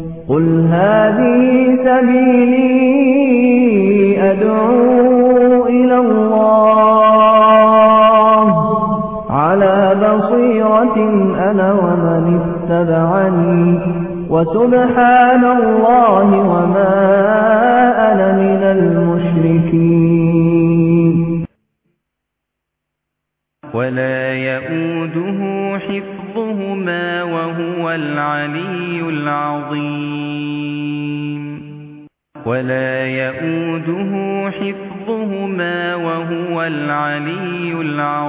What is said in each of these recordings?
قل هذه سبيلي أدعو إلى الله على بصيرة أنا ومن اتبعني وسبحان الله وما أنا من المشركين ولا يؤوده حفظهما وهو العلي العظيم ولا يؤوده حفظهما وهو العلي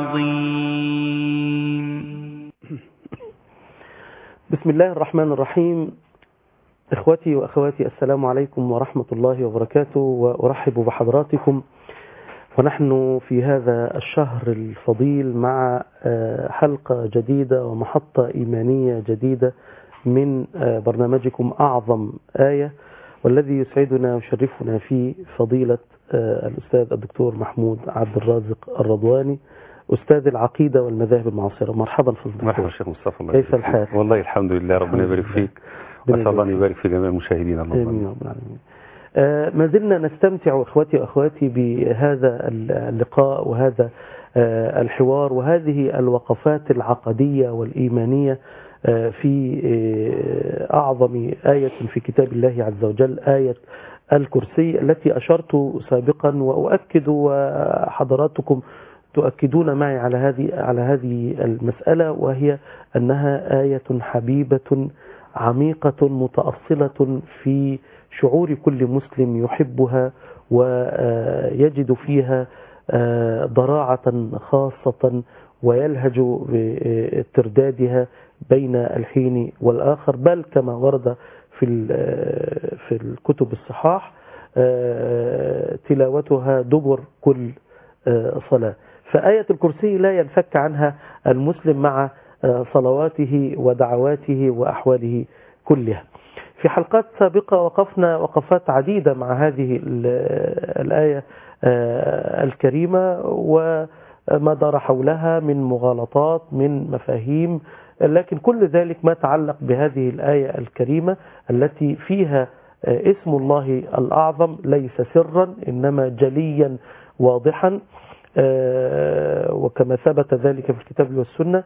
العظيم بسم الله الرحمن الرحيم إخوتي وأخواتي السلام عليكم ورحمة الله وبركاته وأرحب بحضراتكم ونحن في هذا الشهر الفضيل مع حلقة جديدة ومحطة إيمانية جديدة من برنامجكم أعظم آية والذي يسعدنا ويشرفنا في فضيلة الأستاذ الدكتور محمود عبد الرازق الرضواني أستاذ العقيدة والمذاهب المعاصرة مرحبا في مرحبا شيخ مصطفى الله كيف الحال؟ والله الحمد لله ربنا يبارك فيك وأسأل الله أن يبارك في جميع المشاهدين اللهم آمين يا رب العالمين آه ما زلنا نستمتع إخوتي وأخواتي بهذا اللقاء وهذا آه الحوار وهذه الوقفات العقدية والإيمانية آه في أعظم آية في كتاب الله عز وجل آية الكرسي التي أشرت سابقا وأؤكد وحضراتكم تؤكدون معي على هذه على هذه المسألة وهي أنها آية حبيبة عميقة متأصلة في شعور كل مسلم يحبها ويجد فيها ضراعة خاصة ويلهج بتردادها بين الحين والآخر بل كما ورد في في الكتب الصحاح تلاوتها دبر كل صلاة فآية الكرسي لا ينفك عنها المسلم مع صلواته ودعواته وأحواله كلها في حلقات سابقة وقفنا وقفات عديدة مع هذه الآية الكريمة وما دار حولها من مغالطات من مفاهيم لكن كل ذلك ما تعلق بهذه الآية الكريمة التي فيها اسم الله الأعظم ليس سرا إنما جليا واضحا وكما ثبت ذلك في الكتاب والسنة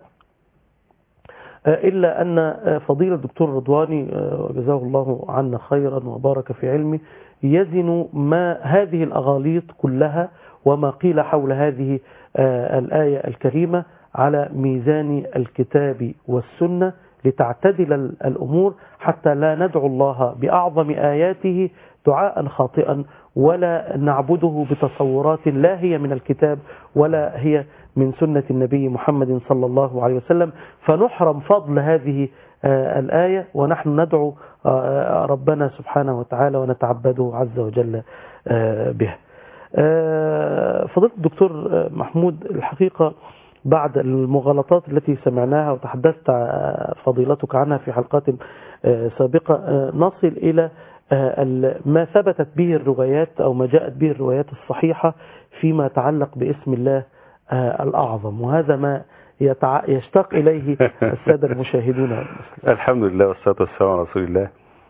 إلا أن فضيلة الدكتور رضواني وجزاه الله عنا خيرا وبارك في علمه يزن ما هذه الأغاليط كلها وما قيل حول هذه الآية الكريمة على ميزان الكتاب والسنة لتعتدل الأمور حتى لا ندعو الله بأعظم آياته دعاء خاطئا ولا نعبده بتصورات لا هي من الكتاب ولا هي من سنة النبي محمد صلى الله عليه وسلم فنحرم فضل هذه الآية ونحن ندعو ربنا سبحانه وتعالى ونتعبده عز وجل بها فضيلة الدكتور محمود الحقيقة بعد المغالطات التي سمعناها وتحدثت فضيلتك عنها في حلقات سابقة نصل إلى ما ثبتت به الروايات أو ما جاءت به الروايات الصحيحة فيما يتعلق باسم الله الأعظم وهذا ما يتع... يشتاق إليه السادة المشاهدون الحمد لله والصلاة والسلام على رسول الله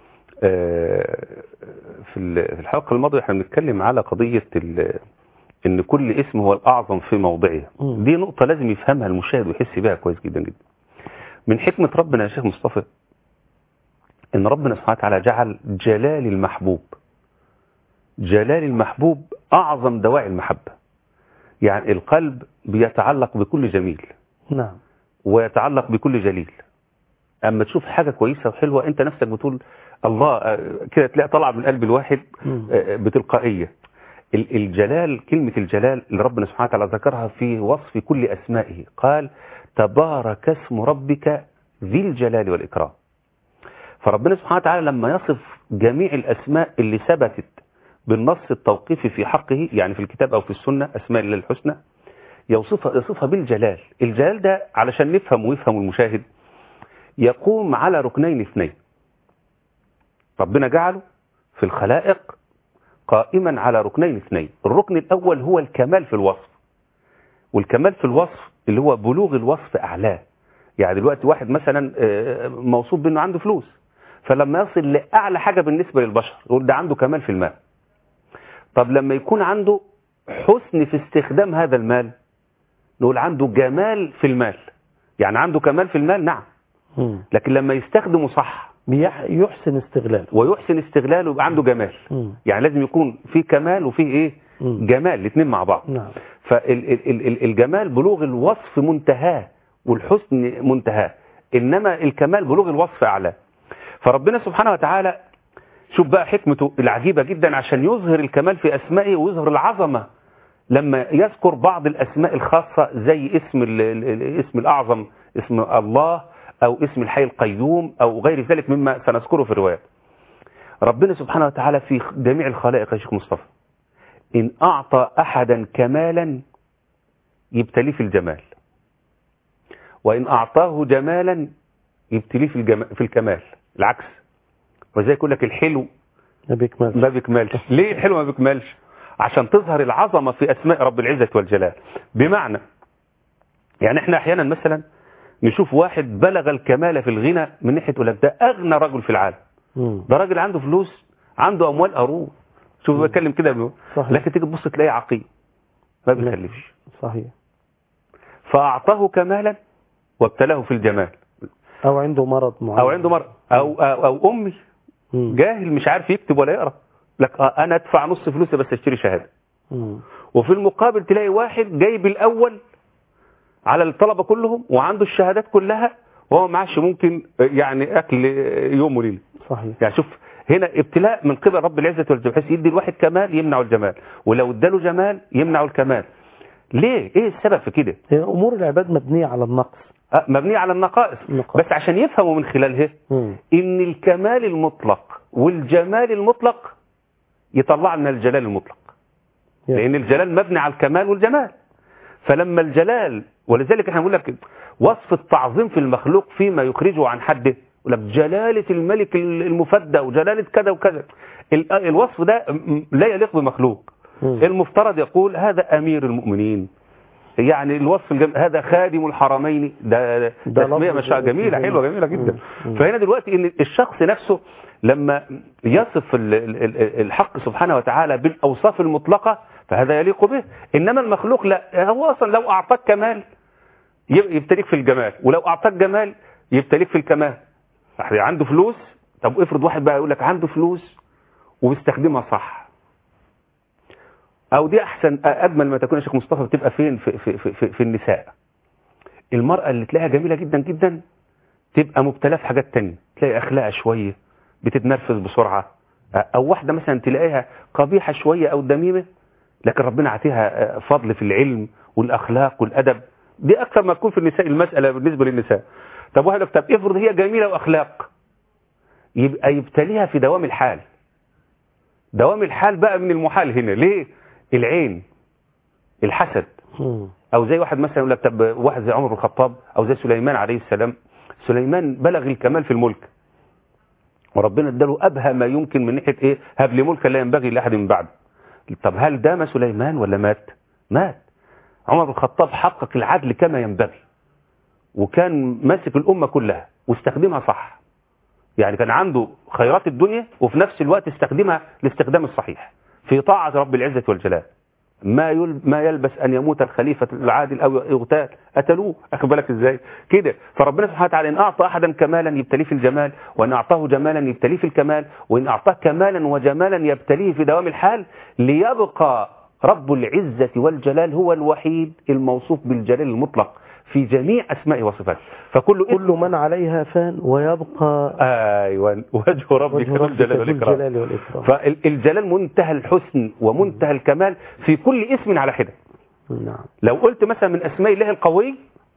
في الحلقة الماضية احنا بنتكلم على قضية ان كل اسم هو الأعظم في موضعه دي نقطة لازم يفهمها المشاهد ويحس بها كويس جدا جدا من حكمة ربنا يا شيخ مصطفى ان ربنا سبحانه وتعالى جعل جلال المحبوب جلال المحبوب أعظم دواعي المحبة يعني القلب بيتعلق بكل جميل نعم ويتعلق بكل جليل أما تشوف حاجة كويسة وحلوة أنت نفسك بتقول الله كده تلاقي طلع من قلب الواحد بتلقائية الجلال كلمة الجلال اللي ربنا سبحانه وتعالى ذكرها في وصف كل أسمائه قال تبارك اسم ربك ذي الجلال والإكرام فربنا سبحانه وتعالى لما يصف جميع الأسماء اللي ثبتت بالنص التوقيفي في حقه يعني في الكتاب أو في السنة أسماء الله الحسنى يوصفها, يوصفها بالجلال الجلال ده علشان نفهم ويفهم المشاهد يقوم على ركنين اثنين ربنا جعله في الخلائق قائما على ركنين اثنين الركن الأول هو الكمال في الوصف والكمال في الوصف اللي هو بلوغ الوصف أعلاه يعني دلوقتي واحد مثلا موصوف بأنه عنده فلوس فلما يصل لأعلى حاجة بالنسبة للبشر يقول ده عنده كمال في المال طب لما يكون عنده حسن في استخدام هذا المال نقول عنده جمال في المال يعني عنده كمال في المال نعم مم. لكن لما يستخدمه صح بيح- يحسن استغلاله ويحسن استغلاله يبقى عنده جمال مم. يعني لازم يكون في كمال وفيه ايه مم. جمال الاثنين مع بعض نعم فالجمال بلوغ الوصف منتهاه والحسن منتهاه انما الكمال بلوغ الوصف اعلى فربنا سبحانه وتعالى شوف بقى حكمته العجيبة جدا عشان يظهر الكمال في أسمائه ويظهر العظمة لما يذكر بعض الأسماء الخاصة زي اسم ال- ال- الاسم الأعظم اسم الله أو اسم الحي القيوم أو غير ذلك مما سنذكره في الروايات ربنا سبحانه وتعالى في جميع الخلائق يا شيخ مصطفى إن أعطى أحدا كمالا يبتليه في الجمال وإن أعطاه جمالا يبتليه في, الجمال في الكمال العكس وزي يقول لك الحلو ما بيكملش ما بيكملش ليه الحلو ما بيكملش عشان تظهر العظمة في أسماء رب العزة والجلال بمعنى يعني احنا احيانا مثلا نشوف واحد بلغ الكمال في الغنى من ناحية يقول لك ده أغنى رجل في العالم مم. ده راجل عنده فلوس عنده أموال قارون شوف بتكلم كده صحيح. لكن تيجي تبص تلاقيه عقيم ما بيخلفش صحيح فأعطاه كمالا وابتلاه في الجمال أو عنده مرض معين أو عنده مرض أو, أو, أو أمي مم. جاهل مش عارف يكتب ولا يقرأ لك آه، أنا أدفع نص فلوسي بس أشتري شهادة مم. وفي المقابل تلاقي واحد جايب الأول على الطلبة كلهم وعنده الشهادات كلها وهو معاش ممكن يعني أكل يوم وليلة صحيح يعني شوف هنا ابتلاء من قبل رب العزة والجلال بحيث يدي الواحد كمال يمنع الجمال ولو اداله جمال يمنع الكمال ليه ايه السبب في كده هي أمور العباد مبنية على النقص آه، مبنية على النقائص النقائص. بس عشان يفهموا من خلالها مم. ان الكمال المطلق والجمال المطلق يطلع من الجلال المطلق يا. لان الجلال مبني على الكمال والجمال فلما الجلال ولذلك احنا بنقول لك وصف التعظيم في المخلوق فيما يخرجه عن حده يقول لك جلالة الملك المفدى وجلالة كذا وكذا ال- الوصف ده م- لا يليق بمخلوق مم. المفترض يقول هذا أمير المؤمنين يعني الوصف الجم... هذا خادم الحرمين ده ده تسمية لفظ مش جميلة جميل. حلوة جميلة جدا مم. مم. فهنا دلوقتي ان الشخص نفسه لما يصف ال- ال- ال- الحق سبحانه وتعالى بالاوصاف المطلقه فهذا يليق به انما المخلوق لا هو اصلا لو اعطاك كمال يب- يبتليك في الجمال ولو اعطاك جمال يبتليك في الكمال يعني عنده فلوس طب افرض واحد بقى يقول لك عنده فلوس وبيستخدمها صح او دي احسن اجمل ما تكون يا شيخ مصطفى بتبقى فين في, في, في, في, في النساء المرأة اللي تلاقيها جميلة جدا جدا تبقى مبتلاه في حاجات تانية تلاقي اخلاقها شوية بتتنرفز بسرعة او واحدة مثلا تلاقيها قبيحة شوية او دميمة لكن ربنا عطيها فضل في العلم والاخلاق والادب دي اكثر ما تكون في النساء المسألة بالنسبة للنساء طب واحد يقول لك طب افرض هي جميلة واخلاق يبقى يبتليها في دوام الحال دوام الحال بقى من المحال هنا ليه العين الحسد مم. او زي واحد مثلا يقول لك طب واحد زي عمر بن الخطاب او زي سليمان عليه السلام سليمان بلغ الكمال في الملك وربنا اداله ابهى ما يمكن من ناحيه ايه هب لي ملكا لا ينبغي لاحد من بعد طب هل دام سليمان ولا مات مات عمر بن الخطاب حقق العدل كما ينبغي وكان ماسك الامه كلها واستخدمها صح يعني كان عنده خيرات الدنيا وفي نفس الوقت استخدمها الاستخدام الصحيح في طاعه رب العزه والجلال ما يل... ما يلبس ان يموت الخليفه العادل او يغتال قتلوه اخد بالك ازاي كده فربنا سبحانه وتعالى ان اعطى احدا كمالا يبتليه في الجمال وان اعطاه جمالا يبتليه في الكمال وان اعطاه كمالا وجمالا يبتليه في دوام الحال ليبقى رب العزه والجلال هو الوحيد الموصوف بالجلال المطلق في جميع اسمائه وصفاته فكل اسم كل من عليها فان ويبقى ايوه وجه ربك وجه ذو ربك الجلال ذو والاكرام الجلال والإكرام فالجلال منتهى الحسن ومنتهى الكمال في كل اسم على حده نعم لو قلت مثلا من اسماء الله القوي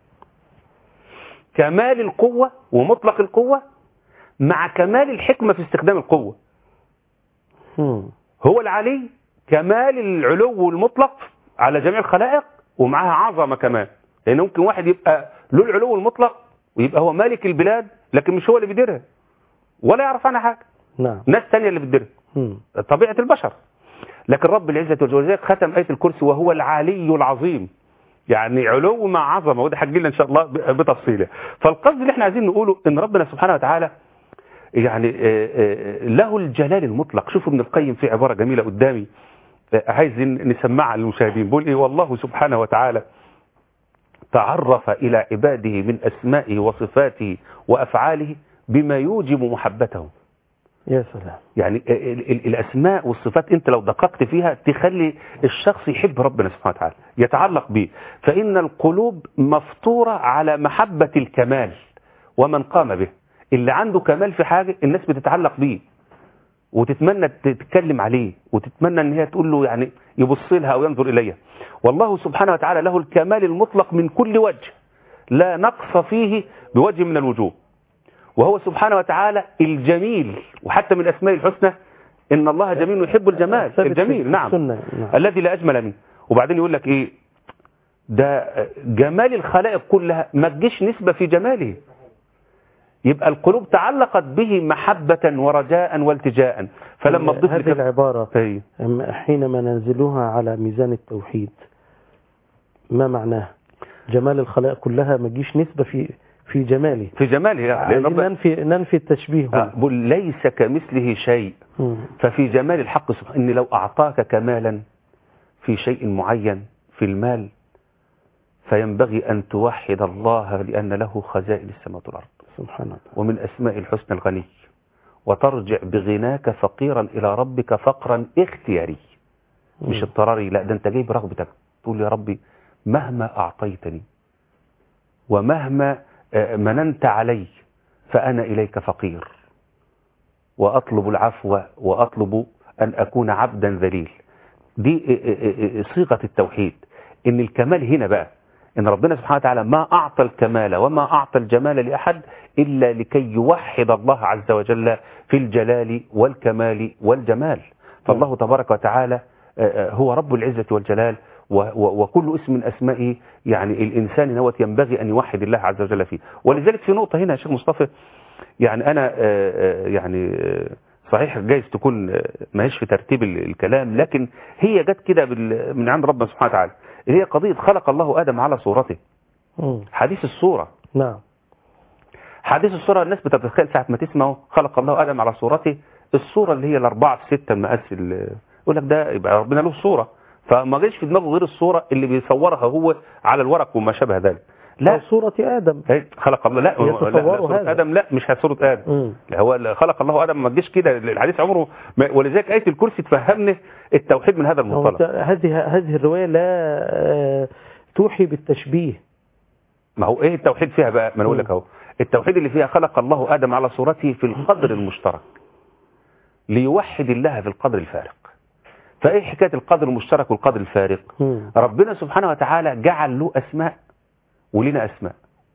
كمال القوة ومطلق القوة مع كمال الحكمة في استخدام القوة مم. هو العلي كمال العلو المطلق على جميع الخلائق ومعها عظمة كمان لأن ممكن واحد يبقى له العلو المطلق ويبقى هو مالك البلاد لكن مش هو اللي بيديرها ولا يعرف عنها حاجة نعم ناس تانية اللي بتديرها مم. طبيعة البشر لكن رب العزة والجلال ختم آية الكرسي وهو العلي العظيم يعني علو مع عظمة وده هتجي لنا إن شاء الله ب- بتفصيله فالقصد اللي احنا عايزين نقوله إن ربنا سبحانه وتعالى يعني آه، آه، له الجلال المطلق شوفوا ابن القيم في عبارة جميلة قدامي آه، عايز نسمعها للمشاهدين بيقول ايه والله سبحانه وتعالى تعرف إلى عباده من أسمائه وصفاته وأفعاله بما يوجب محبتهم يا سلام يعني ال- ال- الأسماء والصفات أنت لو دققت فيها تخلي الشخص يحب ربنا سبحانه وتعالى يتعلق به فإن القلوب مفطورة على محبة الكمال ومن قام به اللي عنده كمال في حاجة الناس بتتعلق بيه وتتمنى تتكلم عليه وتتمنى ان هي تقول له يعني يبص لها او ينظر اليها والله سبحانه وتعالى له الكمال المطلق من كل وجه لا نقص فيه بوجه من الوجوه وهو سبحانه وتعالى الجميل وحتى من اسماء الحسنى ان الله جميل يحب الجمال ثابت في الجميل نعم السنة، نعم. الذي لا اجمل منه وبعدين يقول لك ايه ده جمال الخلائق كلها ما تجيش نسبة في جماله يبقى القلوب تعلقت به محبة ورجاء والتجاء فلما تضيف هذه لك العبارة أي. أم- حينما ننزلها على ميزان التوحيد ما معناه جمال الخلائق كلها ما تجيش نسبة في في جماله في جماله يعني لأن عايزين رب- ننفي ننفي التشبيه آه، هنا. بقول ليس كمثله شيء مم. ففي جمال الحق سبحانه إن لو أعطاك كمالا في شيء معين في المال فينبغي أن توحد الله لأن له خزائن السماوات والأرض سبحان الله ومن أسماء الحسنى الغني وترجع بغناك فقيرا إلى ربك فقرا اختياري مش اضطراري لا ده انت جاي برغبتك تقول يا ربي مهما أعطيتني ومهما آه، مننت علي فأنا إليك فقير وأطلب العفو وأطلب أن أكون عبدا ذليل دي آه، آه، آه، صيغة التوحيد إن الكمال هنا بقى إن ربنا سبحانه وتعالى ما أعطى الكمال وما أعطى الجمال لأحد إلا لكي يوحد الله عز وجل في الجلال والكمال والجمال فالله تبارك وتعالى آه، آه، هو رب العزة والجلال و- و- وكل اسم من أسمائه يعني الإنسان نوت ينبغي أن يوحد الله عز وجل فيه ولذلك في نقطة هنا يا شيخ مصطفى يعني أنا آه، آه، يعني آه، صحيح جايز تكون آه، ماهيش في ترتيب ال- الكلام لكن هي جت كده بال- من عند ربنا سبحانه وتعالى اللي هي قضية خلق الله آدم على صورته مم. حديث الصورة نعم حديث الصورة الناس بتتخيل ساعة ما تسمعه خلق الله آدم على صورته الصورة اللي هي الأربعة في ستة المقاس ال- يقول لك ده يبقى ربنا له صورة فما جاش في دماغه غير الصورة اللي بيصورها هو على الورق وما شابه ذلك لا لا صورة آدم إيه، خلق الله لا لا, لا يتصوروا صورة هذا. آدم لا مش صورة آدم مم. لا هو ال- خلق الله آدم ما تجيش كده الحديث عمره ما ولذلك آية الكرسي تفهمنا التوحيد من هذا هو المنطلق أنت- هذه هذه الرواية لا آه، توحي بالتشبيه ما هو ايه التوحيد فيها بقى ما انا اقول لك اهو التوحيد اللي فيها خلق الله ادم على صورته في القدر المشترك ليوحد الله في القدر الفارق فايه حكايه القدر المشترك والقدر الفارق مم. ربنا سبحانه وتعالى جعل له اسماء ولنا اسماء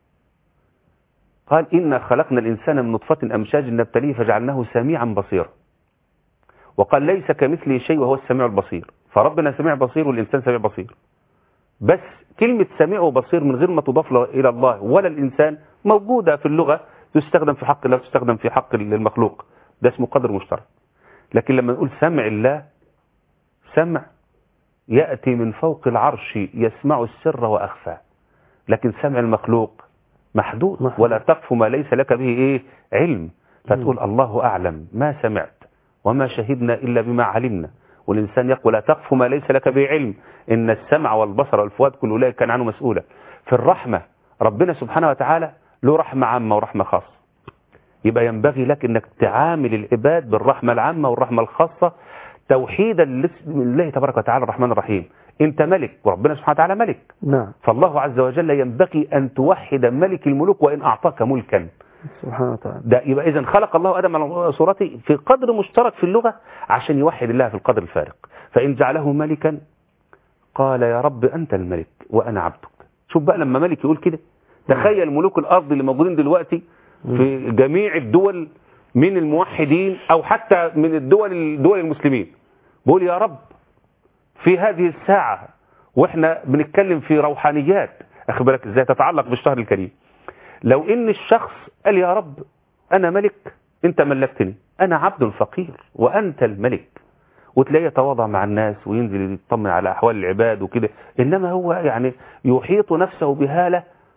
قال إنا خلقنا الإنسان من نطفة أمشاج نبتليه فجعلناه سميعا بصيرا وقال ليس كمثله شيء وهو السميع البصير فربنا سميع بصير والإنسان سميع بصير بس كلمة سميع وبصير من غير ما تضاف ل- إلى الله ولا الإنسان موجودة في اللغة تستخدم في حق الله تستخدم في حق المخلوق ده اسمه قدر مشترك لكن لما نقول سمع الله سمع يأتي من فوق العرش يسمع السر وأخفى لكن سمع المخلوق محدود محدود. ولا تقف ما ليس لك به إيه علم فتقول الله أعلم ما سمعت وما شهدنا إلا بما علمنا والإنسان يقول لا تقف ما ليس لك به علم إن السمع والبصر والفؤاد كل أولئك كان عنه مسؤولا في الرحمة ربنا سبحانه وتعالى له رحمة عامة ورحمة خاصة يبقى ينبغي لك انك تعامل العباد بالرحمة العامة والرحمة الخاصة توحيدا لاسم الله تبارك وتعالى الرحمن الرحيم انت ملك وربنا سبحانه وتعالى ملك نعم فالله عز وجل ينبغي ان توحد ملك الملوك وان اعطاك ملكا سبحانه وتعالى ده يبقى اذا خلق الله ادم على صورته في قدر مشترك في اللغة عشان يوحد الله في القدر الفارق فان جعله ملكا قال يا رب انت الملك وانا عبدك شوف بقى لما ملك يقول كده تخيل ملوك الارض اللي موجودين دلوقتي في جميع الدول من الموحدين او حتى من الدول الدول المسلمين بقول يا رب في هذه الساعة واحنا بنتكلم في روحانيات اخد بالك ازاي تتعلق بالشهر الكريم لو ان الشخص قال يا رب انا ملك انت ملكتني انا عبد فقير وانت الملك وتلاقيه يتواضع مع الناس وينزل يطمن على احوال العباد وكده انما هو يعني يحيط نفسه بهاله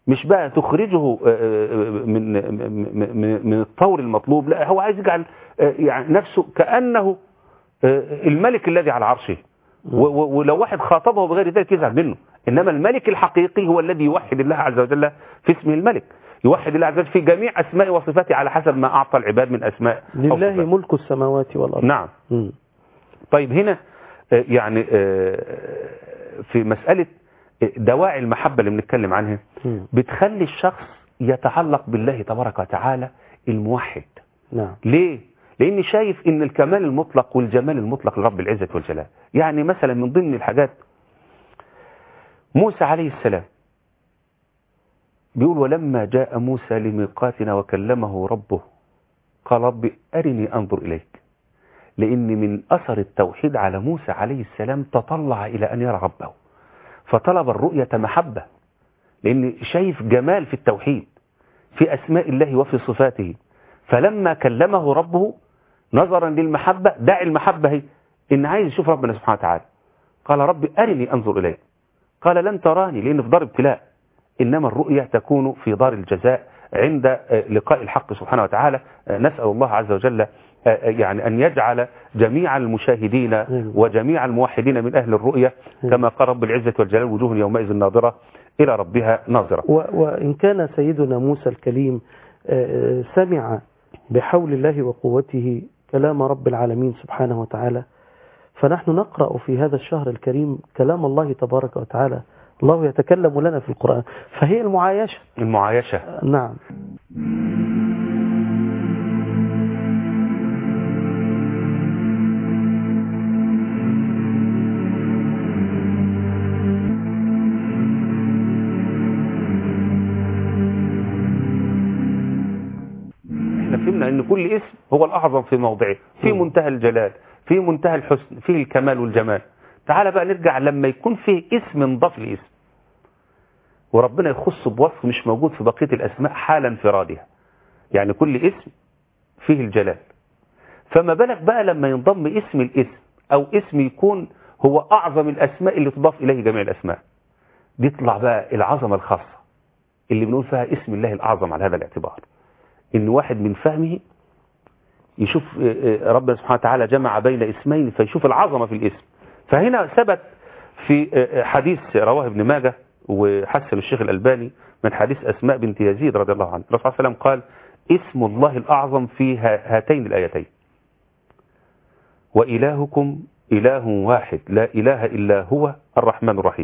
مش بقى تخرجه من من من الطور المطلوب لا هو عايز يجعل يعني نفسه كأنه الملك الذي على عرشه ولو واحد خاطبه بغير ذلك يزعل منه إنما الملك الحقيقي هو الذي يوحد الله عز وجل في اسمه الملك يوحد الله عز وجل في جميع أسماء وصفاته على حسب ما أعطى العباد من أسماء لله ملك السماوات والأرض نعم م. طيب هنا يعني في مسألة دواعي المحبة اللي بنتكلم عنها بتخلي الشخص يتعلق بالله تبارك وتعالى الموحد نعم ليه؟ لأني شايف إن الكمال المطلق والجمال المطلق لرب العزة والجلال يعني مثلا من ضمن الحاجات موسى عليه السلام بيقول ولما جاء موسى لميقاتنا وكلمه ربه قال رب أرني أنظر إليك لأن من أثر التوحيد على موسى عليه السلام تطلع إلى أن يرى ربه فطلب الرؤية محبة لأن شايف جمال في التوحيد في أسماء الله وفي صفاته فلما كلمه ربه نظرا للمحبة دع المحبة هي إن عايز يشوف ربنا سبحانه وتعالى قال رب أرني أنظر إليك قال لن تراني لأن في دار ابتلاء إنما الرؤية تكون في دار الجزاء عند لقاء الحق سبحانه وتعالى نسأل الله عز وجل يعني أن يجعل جميع المشاهدين وجميع الموحدين من أهل الرؤية كما قال رب العزة والجلال وجوه يومئذ ناظرة إلى ربها ناظرة وإن كان سيدنا موسى الكليم سمع بحول الله وقوته كلام رب العالمين سبحانه وتعالى فنحن نقرأ في هذا الشهر الكريم كلام الله تبارك وتعالى الله يتكلم لنا في القرآن فهي المعايشة المعايشة نعم احنا فهمنا ان كل اسم هو الاعظم في موضعه في منتهى الجلال في منتهى الحسن فيه الكمال والجمال تعال بقى نرجع لما يكون فيه اسم انضاف لاسم وربنا يخص بوصف مش موجود في بقية الأسماء حال انفرادها يعني كل اسم فيه الجلال فما بالك بقى لما ينضم اسم الاسم أو اسم يكون هو أعظم الأسماء اللي تضاف إليه جميع الأسماء دي تطلع بقى العظمة الخاصة اللي بنقول فيها اسم الله الأعظم على هذا الاعتبار إن واحد من فهمه يشوف ربنا سبحانه وتعالى جمع بين اسمين فيشوف العظمة في الاسم فهنا ثبت في حديث رواه ابن ماجه وحسن الشيخ الألباني من حديث أسماء بنت يزيد رضي الله عنه الرسول صلى الله عليه وسلم قال اسم الله الأعظم في هاتين الآيتين وإلهكم إله واحد لا إله إلا هو الرحمن الرحيم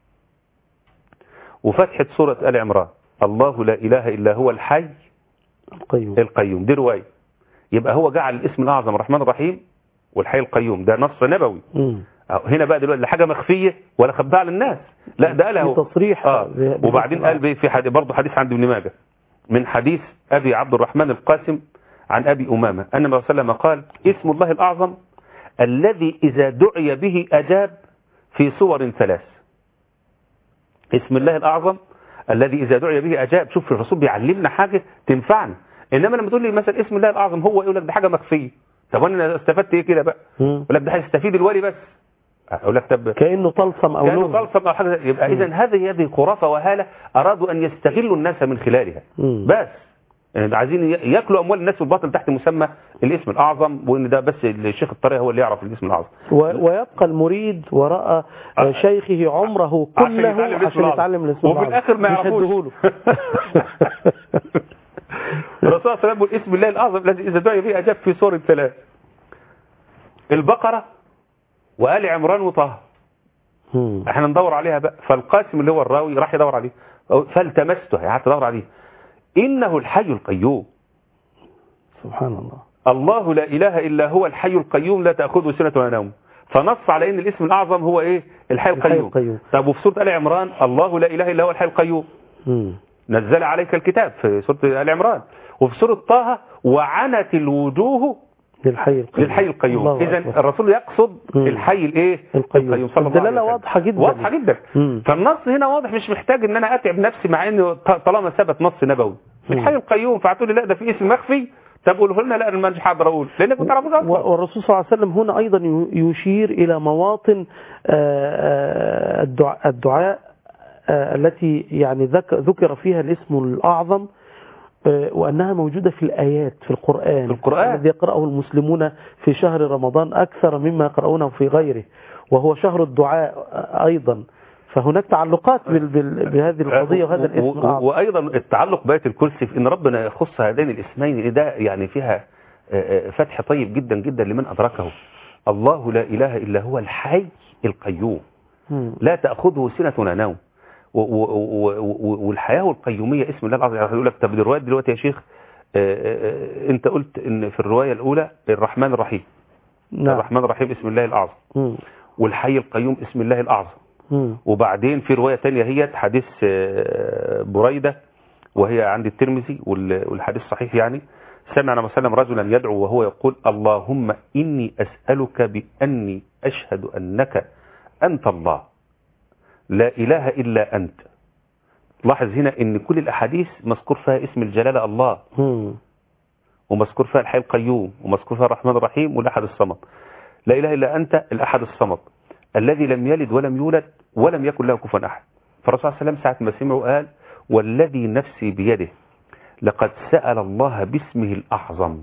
وفتحة سورة آل عمران الله لا إله إلا هو الحي القيوم القيوم دي رواية يبقى هو جعل الاسم الأعظم الرحمن الرحيم والحي القيوم ده نص نبوي مم. هنا بقى دلوقتي لا حاجه مخفيه ولا خباها للناس لا ده قالها في تصريح آه. ب- وبعدين قال بي- في حديث برضه حديث عند ابن ماجه من حديث ابي عبد الرحمن القاسم عن ابي امامه ان النبي صلى الله عليه وسلم قال اسم الله الاعظم الذي اذا دعي به اجاب في صور ثلاث اسم الله الاعظم الذي اذا دعي به اجاب شوف الرسول بيعلمنا حاجه تنفعنا انما لما تقول لي مثلا اسم الله الاعظم هو يقول لك ده حاجه مخفيه طب وانا استفدت ايه كده بقى مم. يقول لك ده هيستفيد الولي بس اقول لك طب كأنه طلسم أو كانوا لغز طلسم او حاجه يبقى اذا هذه هذه خرافه وهاله ارادوا ان يستغلوا الناس من خلالها مم. بس يعني عايزين ي- ياكلوا اموال الناس بالباطل تحت مسمى الاسم الاعظم وان ده بس الشيخ الطريقه هو اللي يعرف الاسم الاعظم و- ويبقى المريد وراء آه. شيخه عمره عشان كله يتعلم الاسم عشان الأعظم. يتعلم الاسم وفي الأعظم. الاخر ما مش يعرفوش هديهوله. الرسول صلى الله عليه وسلم يقول اسم الله الاعظم الذي اذا دعي به اجاب في سور ثلاث البقره وال عمران وطه مم. احنا ندور عليها بقى فالقاسم اللي هو الراوي راح يدور عليه فالتمسته يعني قعدت ادور عليه انه الحي القيوم سبحان الله الله لا اله الا هو الحي القيوم لا تاخذه سنه ولا نوم فنص على ان الاسم الاعظم هو ايه الحي الحي القيوم القيوم. طب وفي سوره ال عمران الله لا اله الا هو الحي القيوم مم. نزل عليك الكتاب في سوره ال عمران وفي سوره طه وعنت الوجوه للحي القيوم للحي القيوم الله اذا أكبر. الرسول يقصد مم. الحي الايه القيوم. صلى الله عليه الدلالة وسلم. واضحة جدا. واضحه جدا مم. فالنص هنا واضح مش محتاج ان انا اتعب نفسي مع انه ط- طالما ثبت نص نبوي مم. الحي القيوم فهتقول لي لا ده في اسم مخفي طب قوله لنا لا انا مش حاضر اقول لانك ما تعرفوش و- اصلا والرسول صلى الله عليه وسلم هنا أيضا ي- يشير إلى مواطن آه، آه، الدعاء, الدعاء آه، التي يعني ذك- ذكر فيها الاسم الأعظم آه، وأنها موجودة في الآيات في القرآن في القرآن. الذي يقرأه المسلمون في شهر رمضان أكثر مما يقرؤونه في غيره وهو شهر الدعاء آه، أيضا فهناك تعلقات بال- بال- بهذه القضية وهذا الاسم و- و- الأعظم وايضا التعلق بآية الكرسي في ان ربنا يخص هذين الاسمين إن ده يعني فيها آه، آه، فتح طيب جدا جدا لمن ادركه الله لا اله الا هو الحي القيوم مم. لا تاخذه سنه ولا نوم و- و- و- و- والحياه والقيوميه اسم الله العظيم يعني يقول لك طب الروايات دلوقتي يا شيخ آه، آه، آه، انت قلت ان في الروايه الاولى الرحمن الرحيم نعم الرحمن الرحيم اسم الله الاعظم مم. والحي القيوم اسم الله الاعظم مم. وبعدين في رواية تانية هي حديث آه، بريدة وهي عند الترمذي وال- والحديث صحيح يعني سمع النبي صلى الله عليه وسلم رجلا يدعو وهو يقول اللهم إني أسألك بأني أشهد أنك أنت الله لا إله إلا أنت لاحظ هنا ان كل الأحاديث مذكور فيها اسم الجلالة الله مم. ومذكور فيها الحي القيوم ومذكور فيها الرحمن الرحيم والأحد الصمد لا إله إلا أنت الأحد الصمد الذي لم يلد ولم يولد ولم يكن له كفوا أحد فالرسول صلى الله عليه وسلم ساعة ما سمعه قال والذي نفسي بيده لقد سأل الله باسمه الأعظم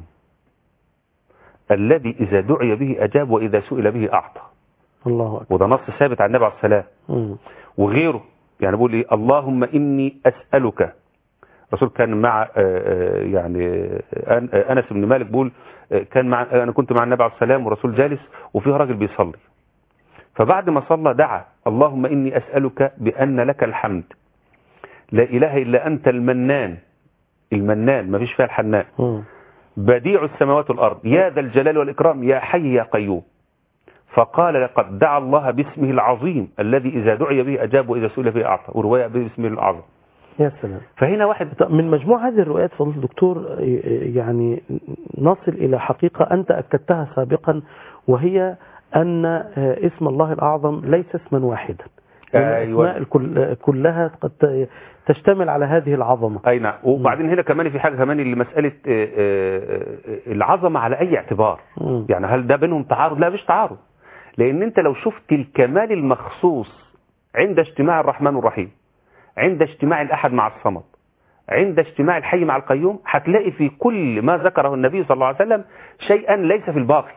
الذي إذا دعي به أجاب وإذا سئل به أعطى الله أكبر وده نص ثابت عن النبي عليه الصلاة والسلام مم. وغيره يعني بيقول ايه اللهم اني اسالك الرسول كان مع آه، آه، يعني آه، أن- آه، انس بن مالك بيقول آه، كان مع انا كنت مع النبي عليه السلام والرسول جالس وفيه راجل بيصلي فبعد ما صلى دعا اللهم اني اسالك بان لك الحمد لا اله الا انت المنان المنان ما فيش فيها الحنان مم. بديع السماوات والأرض يا ذا الجلال والإكرام يا حي يا قيوم فقال لقد دعا الله باسمه العظيم الذي إذا دعي به أجاب وإذا سئل به أعطى ورواية باسمه الأعظم يا سلام فهنا واحد طب من مجموع هذه الروايات فضيلة الدكتور يعني نصل إلى حقيقة أنت أكدتها سابقا وهي أن اسم الله الأعظم ليس اسما واحدا لأن أيوة. الأسماء الكل- كلها قد تشتمل على هذه العظمة أي نعم وبعدين هنا كمان في حاجة كمان اللي مسألة آه، آه، آه، العظمة على أي اعتبار مم. يعني هل ده بينهم تعارض لا مش تعارض لأن أنت لو شفت الكمال المخصوص عند اجتماع الرحمن الرحيم عند اجتماع الأحد مع الصمد عند اجتماع الحي مع القيوم هتلاقي في كل ما ذكره النبي صلى الله عليه وسلم شيئا ليس في الباقي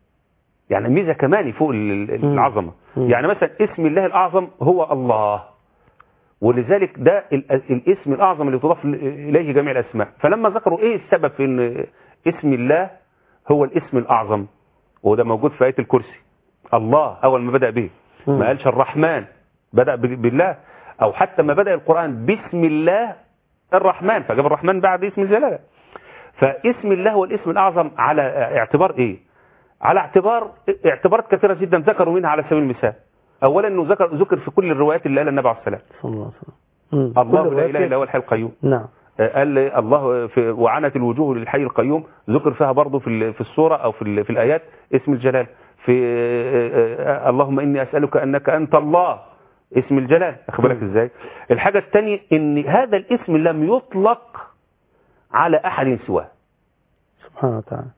يعني ميزة كمان فوق ال- ال- مم. العظمة مم. يعني مثلا اسم الله الأعظم هو الله ولذلك ده ال- الاسم الأعظم اللي تضاف إليه جميع الأسماء فلما ذكروا إيه السبب في أن اسم الله هو الاسم الأعظم وده موجود في آية الكرسي الله أول ما بدأ به مم. ما قالش الرحمن بدأ ب- بالله أو حتى ما بدأ القرآن بسم الله الرحمن فجاب الرحمن بعد اسم الجلالة فاسم الله هو الاسم الأعظم على اعتبار إيه على اعتبار اعتبارات كثيرة جدا ذكروا منها على سبيل المثال أولا أنه ذكر ذكر في كل الروايات اللي قالها النبي عليه الصلاة والسلام صلى الله عليه وسلم مم. الله كل لا إله رواية- إلا هو الحي القيوم نعم قال لي الله في وعنت الوجوه للحي القيوم ذكر فيها برضه في ال- في السورة أو في ال- في الآيات اسم الجلال في آه، آه، اللهم إني أسألك أنك أنت الله اسم الجلال أخد بالك مم. إزاي الحاجة الثانية إن هذا الاسم لم يطلق على أحد سواه سبحانه وتعالى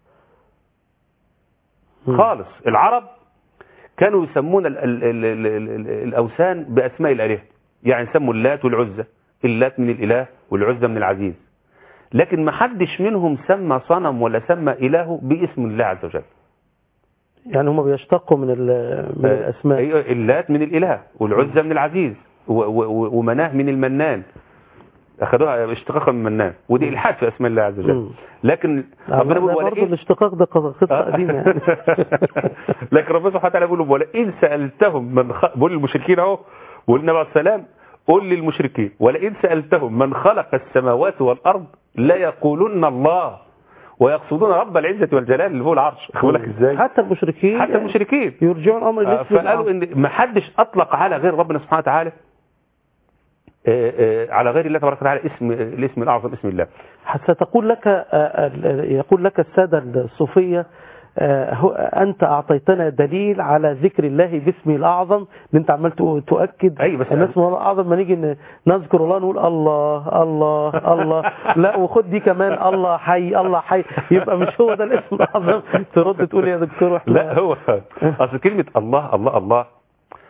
مم. خالص العرب كانوا يسمون ال ال ال ال ال الأوثان بأسماء الآلهة يعني يسموا اللات والعزة اللات من الإله والعزة من العزيز لكن ما حدش منهم سمى صنم ولا سمى إله باسم الله عز وجل يعني هم بيشتقوا من ال- من الأسماء أيوة، اللات من الإله والعزة من العزيز و- و- ومناه من المنان أخذوها اشتقاقا من منان ودي إلحاد في أسماء الله عز وجل مم. لكن ربنا بيقول برضه ولئن الاشتقاق ده قصة قديمة يعني لكن ربنا سبحانه وتعالى بيقول ولئن سألتهم من خ... بيقول للمشركين اهو بيقول النبي عليه السلام قل للمشركين ولئن سألتهم من خلق السماوات والأرض لا يقولن الله ويقصدون رب العزة والجلال اللي هو العرش خد بالك ازاي حتى المشركين حتى المشركين يرجعون الأمر آه، لاسم فقالوا ان ما حدش اطلق على غير ربنا سبحانه وتعالى آه، آه، على غير الله تبارك وتعالى اسم الاسم الاعظم اسم الله ستقول لك آه، آه، يقول لك السادة الصوفية آه، هو- أنت أعطيتنا دليل على ذكر الله باسمه الأعظم إن أنت عمال تؤ- تؤكد أي بس أن اسمه الله الأعظم ما نيجي ن- نذكر الله نقول الله الله الله لا وخد دي كمان الله حي الله حي يبقى مش هو ده الاسم الأعظم ترد تقول يا دكتور واحنا لا هو اصل كلمه الله الله الله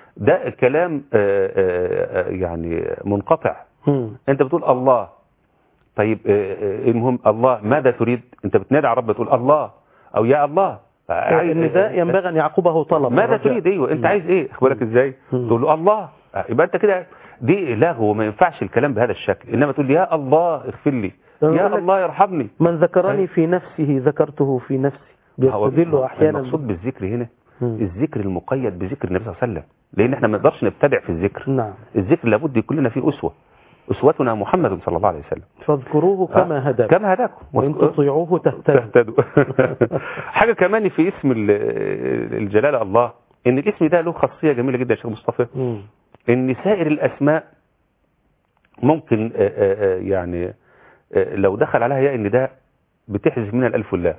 ده كلام آه، آه، آه، يعني منقطع مم. انت بتقول الله طيب آه، آه، المهم الله ماذا تريد انت بتنادي على رب تقول الله او يا الله عايز- النداء ينبغي أن يعقبه طلب ماذا رجاء. تريد ايوه انت مم. عايز ايه اخبارك ازاي مم. تقول له الله آه، يبقى انت كده دي لغو ما ينفعش الكلام بهذا الشكل انما تقول يا الله اغفر لي أنا يا بقول لك- الله يرحمني من ذكرني في نفسه ذكرته في نفسي هو- بيستدل أحيانا المقصود بالذكر هنا مم. الذكر المقيد بذكر النبي صلى الله عليه وسلم لان احنا ما نقدرش نبتدع في الذكر نعم الذكر لابد يكون لنا فيه اسوه اسوتنا محمد صلى الله عليه وسلم فاذكروه كما هداكم كما هداكم وإن تطيعوه تهتدوا تهتدوا حاجه كمان في اسم ال- الجلاله الله ان الاسم ده له خاصيه جميله جدا يا شيخ مصطفى مم. ان سائر الاسماء ممكن آه، آه، آه، يعني آه، لو دخل عليها ياء النداء بتحذف منها الالف واللام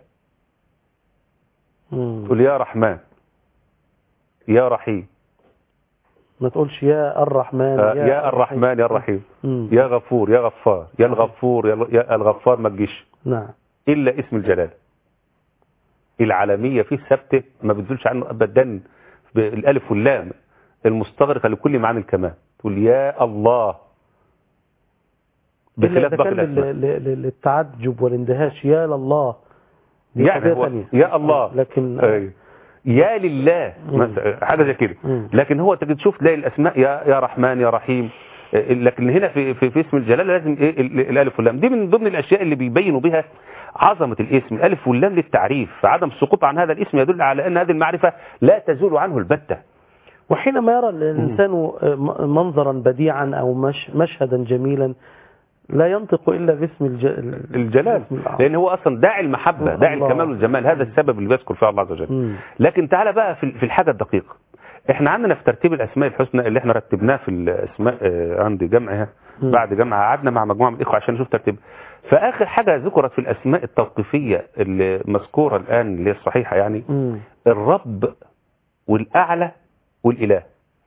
مم. تقول يا رحمن يا رحيم ما تقولش يا الرحمن آه، يا الرحمن يا الرحيم مم. يا غفور يا غفار يا الغفور يا يا الغفار ما تجيش نعم الا اسم الجلال العالميه فيه ثابته ما بتزولش عنه ابدا بالالف واللام المستغرقه لكل معاني الكمال تقول يا الله إلا بخلاف إذا باقي كان الاسماء لل- لل- للتعجب والاندهاش يا لله دي يعني قضية هو ثانية. يا الله لكن أي. يا لله مم. مثلا حاجه زي كده مم. لكن هو تجد تشوف تلاقي الاسماء يا يا رحمن يا رحيم إيه، لكن هنا في في, في اسم الجلاله لازم ايه ال- الالف واللام دي من ضمن الاشياء اللي بيبينوا بها عظمه الاسم الالف واللام للتعريف فعدم السقوط عن هذا الاسم يدل على ان هذه المعرفه لا تزول عنه البته وحينما يرى الإنسان م- منظرا بديعا أو مش مشهدا جميلا لا ينطق إلا باسم الج... الجلال باسم الأعظم. لان هو اصلا داعي المحبه داعي الله. الكمال والجمال هذا السبب اللي بيذكر فيه الله عز وجل مم. لكن تعالى بقى في في الحاجه الدقيقه احنا عندنا في ترتيب الاسماء الحسنى اللي احنا رتبناه في الاسماء آه، عند جمعها مم. بعد جمع قعدنا مع مجموعه من الاخوه عشان نشوف ترتيب فاخر حاجه ذكرت في الاسماء التوقيفيه اللي مذكوره الان اللي هي الصحيحه يعني مم. الرب والاعلى والاله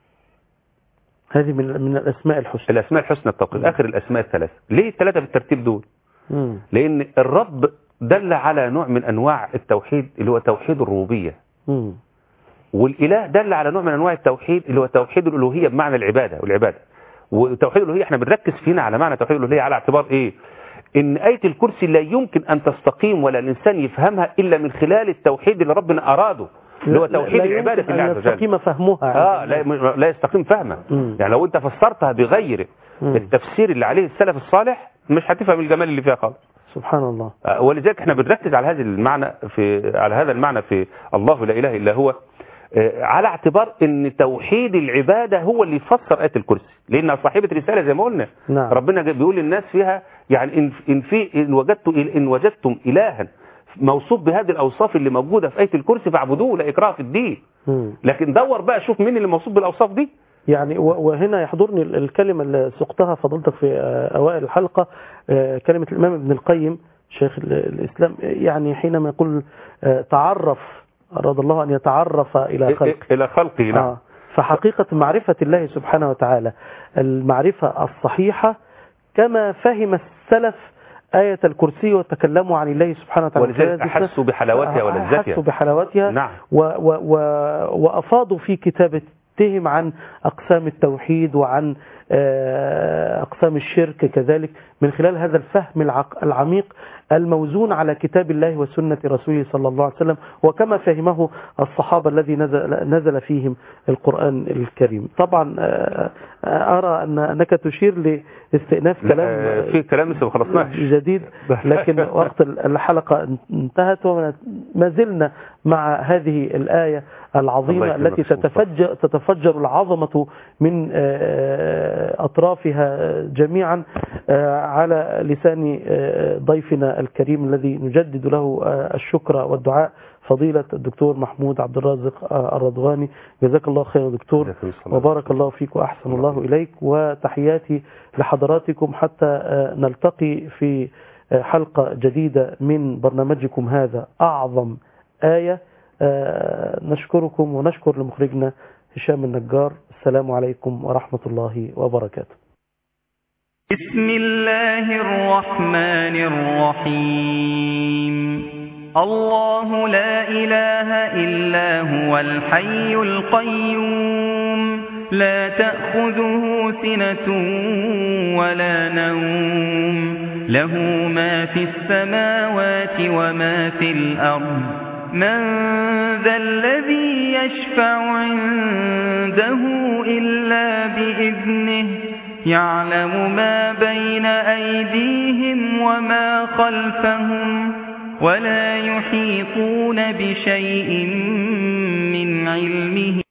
هذه من من الأسماء الحسنى الاسماء الحسنى التوقيف اخر الاسماء الثلاثه ليه الثلاثه بالترتيب دول مم. لان الرب دل على نوع من انواع التوحيد اللي هو توحيد الربوبيه مم. والاله دل على نوع من انواع التوحيد اللي هو توحيد الالوهيه بمعنى العباده والعباده وتوحيد الالوهيه احنا بنركز فينا على معنى توحيد الالوهيه على اعتبار ايه ان ايه الكرسي لا يمكن ان تستقيم ولا الانسان يفهمها الا من خلال التوحيد اللي ربنا اراده اللي هو لا- توحيد لا العباده يمكن لله أن عز وجل يستقيم فهمها اه عند لا لا يستقيم فهمها مم. يعني لو انت فسرتها بغير مم. التفسير اللي عليه السلف الصالح مش هتفهم الجمال اللي فيها خالص سبحان الله آه، ولذلك احنا بنركز على هذا المعنى في على هذا المعنى في الله لا اله الا هو آه، على اعتبار ان توحيد العباده هو اللي يفسر ايه الكرسي لان صاحبه رساله زي ما قلنا نعم. ربنا جا- بيقول للناس فيها يعني ان ان في ان وجدتم ان وجدتم الها موصوف بهذه الاوصاف اللي موجوده في ايه الكرسي فاعبدوه لا اكراه في الدين مم. لكن دور بقى شوف مين اللي موصوف بالاوصاف دي يعني و- وهنا يحضرني ال- الكلمة اللي سقتها فضلتك في آه، أوائل الحلقة آه، كلمة الإمام ابن القيم شيخ ال- الإسلام يعني حينما يقول آه، تعرف أراد الله أن يتعرف إلى خلقه الى خلقه نعم آه. فحقيقة معرفة الله سبحانه وتعالى المعرفة الصحيحة كما فهم السلف آية الكرسي وتكلموا عن الله سبحانه وتعالى ولذلك احسوا بحلاوتها ولذتها أحسوا بحلاوتها نعم. و و و وأفاضوا في كتابتهم عن أقسام التوحيد وعن آه، أقسام الشرك كذلك من خلال هذا الفهم العق- العميق الموزون على كتاب الله وسنة رسوله صلى الله عليه وسلم وكما فهمه الصحابة الذي نزل, نزل فيهم القرآن الكريم طبعا آه، آه، أرى أن أنك تشير لاستئناف لا، كلام آه، في كلام لسه ما خلصناش جديد لكن وقت الحلقة انتهت وما زلنا مع هذه الآية الله العظيمة يكرمك التي سبحان الله. تتفجر, تتفجر العظمة من آه، أطرافها جميعا آه، على لسان آه، ضيفنا الكريم الذي نجدد له آه، الشكر والدعاء فضيلة الدكتور محمود عبد الرازق آه، الرضواني جزاك الله خير يا دكتور جزاك الله خير. وبارك الله فيك وأحسن الله إليك وتحياتي لحضراتكم حتى آه، نلتقي في آه، حلقة جديدة من برنامجكم هذا أعظم آية آه، نشكركم ونشكر لمخرجنا هشام النجار السلام عليكم ورحمة الله وبركاته بسم الله الرحمن الرحيم الله لا إله إلا هو الحي القيوم لا تأخذه سنة ولا نوم له ما في السماوات وما في الأرض من ذا الذي يشفع عنده إلا بإذنه يعلم ما بين أيديهم وما خلفهم ولا يحيطون بشيء من علمه